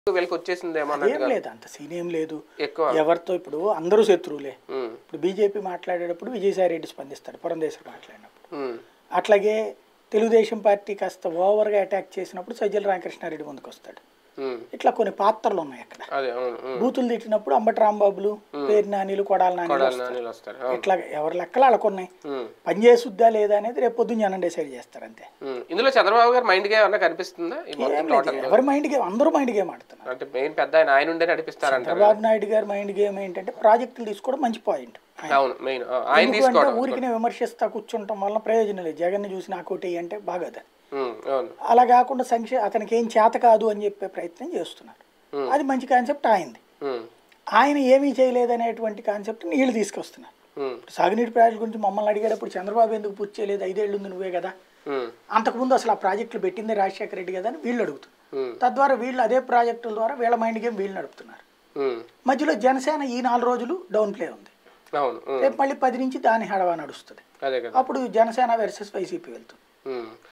వీళ్ళకి వచ్చేసిందేమో ఏం అన్నట్టుగా లేదు అంత సీన్ ఏం లేదు ఎక్కువ ఎవరితో ఇప్పుడు అందరూ శత్రువులే ఉమ్, ఇప్పుడు బీజేపీ మాట్లాడేటప్పుడు విజయసాయి రెడ్డి స్పందిస్తాడు పురంధేశ్వర్ మాట్లాడినప్పుడు ఉమ్, అట్లాగే తెలుగుదేశం పార్టీ కాస్త ఓవర్గా అటాక్ చేసినప్పుడు సజ్జల రామకృష్ణారెడ్డి ముందుకు వస్తాడు ఉమ్, ఇట్లా కొన్ని పాత్రలు ఉన్నాయి అక్కడ అదే అవును ఉమ్. బూతులు తిట్టినప్పుడు అంబటి రాంబాబులు పేరు నానీలు కొడాల నానీలు కొడాలి వస్తారు. నానీలు వస్తారు అవును. ఇట్లా ఎవరి లెక్కలు వాళ్ళకున్నాయి ఉమ్, పని చేసుద్దా లేదా అనేది రేపు పొద్దున్న జనం డిసైడ్ చేస్తారు అంతే ఉమ్. ఇందులో చంద్రబాబు గారు మైండ్ గా ఏమన్నా కనిపిస్తుందా ఈ మొత్తం ఏం లేదు టోటల్ ఎవరి మైండ్ గేమ్ అందరూ మైండ్ గేమ్ ఆడుతున్నారు అంటే మెయిన్ పెద్ద ఆయన ఆయన ఉండే నడిపిస్తారంటారు చంద్రబాబు నాయుడు గారి మైండ్ గేమ్ ఏంటంటే ప్రాజెక్టులు తీసుకోవడం మంచి పాయింట్ అవును మెయిన్ ఆయన ఎందుకంటే తీసుకోవడం ఊరికి విమర్శిస్తా కూర్చుంటాం వల్ల ప్రయోజనం లేదు జగన్ చూసి నాకు ఒకటి అంటే బాగోదు ఉమ్, అవును అలా కాకుండా సంక్షే అతనికి ఏం చేత కాదు అని చెప్పే ప్రయత్నం చేస్తున్నారు అది మంచి కాన్సెప్ట్ అయింది ఉమ్, ఆయన ఏమీ చేయలేదనేటువంటి కాన్సెప్ట్ వీళ్ళు తీసుకొస్తున్నారు ఉమ్, ఇప్పుడు సాగునీటి ప్రాజెక్టు గురించి మమ్మల్ని అడిగేటప్పుడు చంద్రబాబు ఎందుకు పూర్తి చేయలేదు ఐదేళ్ళు ఉంది నువ్వే కదా ఉమ్, అంతకుముందు అసలు ఆ ప్రాజెక్టులు పెట్టిందే రాజశేఖర రెడ్డి కదా అని వీళ్ళు అడుగుతున్నారు ఉమ్, తద్వారా వీళ్ళు అదే ప్రాజెక్టుల ద్వారా వీళ్ళ మైండ్ గేమ్ వీళ్ళు నడుపుతున్నారు ఉమ్, మధ్యలో జనసేన ఈ నాలుగు రోజులు డౌన్ ప్లే ఉంది అవును ఉమ్, రేపు మళ్ళీ పది నుంచి దాని హడవా నడుస్తుంది అదే కదా అప్పుడు జనసేన వర్సెస్ వైసీపీ వెళ్తుంది ఉమ్.